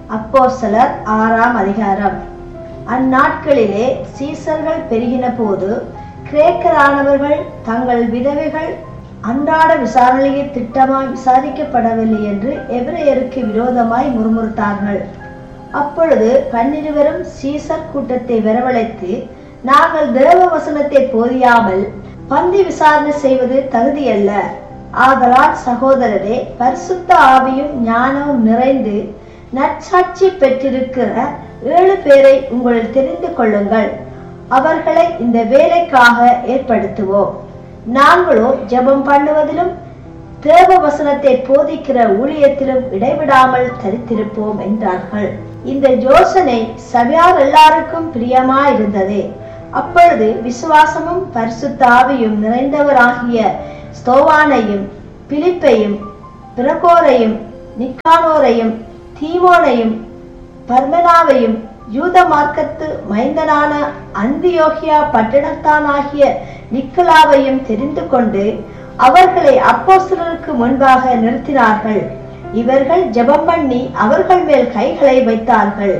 அப்போஸ்தலர் ஆறாம் அதிகாரம் அந்நாட்களிலே சீசர்கள் பெருகின போது கிரேக்கரானவர்கள் தங்கள் விதவைகள் அன்றாட விசாரணையை திட்டமாய் விசாரிக்கப்படவில்லை என்று எபிரேயருக்கு விரோதமாய் முறுமுறுத்தார்கள் அப்பொழுது பன்னிருவரும் சீசர் கூட்டத்தை வரவழைத்து நாங்கள் தேவ வசனத்தை போதியாமல் பந்தி விசாரணை செய்வது தகுதியல்ல ஆதலால் சகோதரரே பரிசுத்த ஆவியும் ஞானமும் நிறைந்து நற்சாட்சி பெற்றிருக்கிற ஏழு பேரை உங்களில் தெரிந்து கொள்ளுங்கள் அவர்களை இந்த வேலைக்காக ஏற்படுத்துவோம் நாங்களோ ஜெபம் பண்ணுவதிலும் தேவ வசனத்தை போதிக்கிற ஊழியத்திலும் இடைவிடாமல் தரித்திருப்போம் என்றார்கள் இந்த யோசனை சபையார் எல்லாருக்கும் பிரியமாயிருந்தது அப்பொழுது விசுவாசமும் பரிசுத்த ஆவியும் நிறைந்தவராகிய ஸ்தோவானையும் பிலிப்பையும் பிரகோரையும் நிக்கானோரையும் தீமோனையும் பர்மனாவையும் யூத மார்க்கத்து மைந்தனான அந்தியோகியா பட்டணத்தானாகிய நிக்கலாவையும் தெரிந்து கொண்டு அவர்களை அப்போஸ்தலருக்கு முன்பாக நிறுத்தினார்கள் இவர்கள் ஜெபம் பண்ணி அவர்கள் மேல் கைகளை வைத்தார்கள்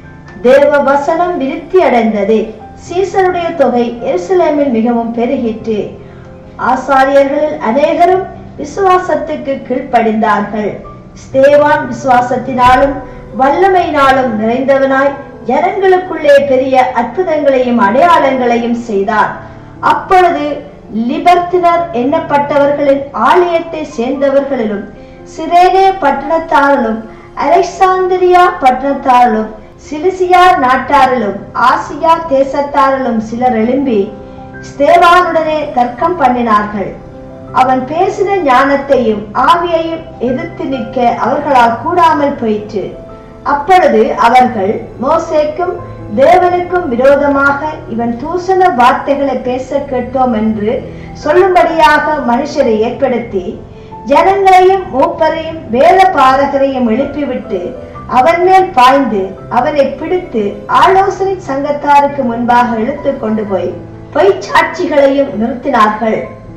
தேவ வசனம் விருத்தி அடைந்தது சீசருடைய தொகை எருசலேமில் மிகவும் பெருகிற்று ஆசாரியர்களில் அநேகரும் விசுவாசத்துக்கு கீழ்ப்படிந்தார்கள் ஸ்தேவான் விசுவாசத்தினாலும் வல்லமையினாலும் நிறைந்தவனாய் ஜனங்களுக்குள்ளே பெரிய அற்புதங்களையும் அடையாளங்களையும் செய்தார் அப்பொழுது லிபர்த்தினர் எண்ணப்பட்டவர்களின் ஆலயத்தை சேர்ந்தவர்களிலும் சிரேனே பட்டணத்தாரிலும் அலெக்சாந்திரியா பட்டணத்தாரிலும் சிலிசியா நாட்டாரிலும் ஆசியா தேசத்தாரிலும் சிலர் எழும்பி ஸ்தேவானுடனே தர்க்கம் பண்ணினார்கள் அவன் பேசின ஞானத்தையும் ஆவியையும் எதிர்த்து நிற்க அவர்களால் கூடாமல் போயிற்று அப்பொழுது அவர்கள் மோசேக்கும் தேவனுக்கும் விரோதமாக இவன் தூசண வார்த்தைகளை பேச கேட்டோம் என்று சொல்லும்படியாக மனுஷரை ஏற்படுத்தி ஜனங்களையும் மூப்பரையும் வேத பாரகரையும் எழுப்பிவிட்டு அவன் மேல் பாய்ந்து அவனை பிடித்து ஆலோசனை சங்கத்தாருக்கு முன்பாக இழுத்து கொண்டு போய் பொய் சாட்சிகளையும் நிறுத்தினார்கள்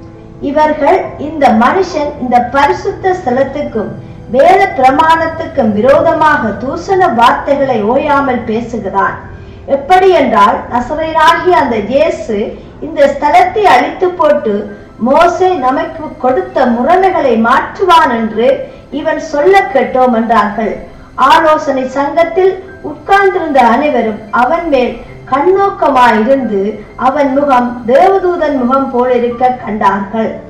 இவர்கள் இந்த மனுஷன் இந்த பரிசுத்த ஸ்தலத்துக்கும் வேத பிரமாணத்துக்கும் விரோதமாக தூசண வார்த்தைகளை ஓயாமல் பேசுகிறான் எப்படி என்றால் நசரேனாகிய அந்த இயேசு இந்த ஸ்தலத்தை அழித்து போட்டு மோசே நமக்கு கொடுத்த முறைமைகளை மாற்றுவான் என்று இவன் சொல்ல கேட்டோம் என்றார்கள் ஆலோசனை சங்கத்தில் உட்கார்ந்திருந்த அனைவரும் அவன் மேல் கண்ணோக்கமாயிருந்து அவன் முகம் தேவதூதன் முகம் போலிருக்க கண்டார்கள்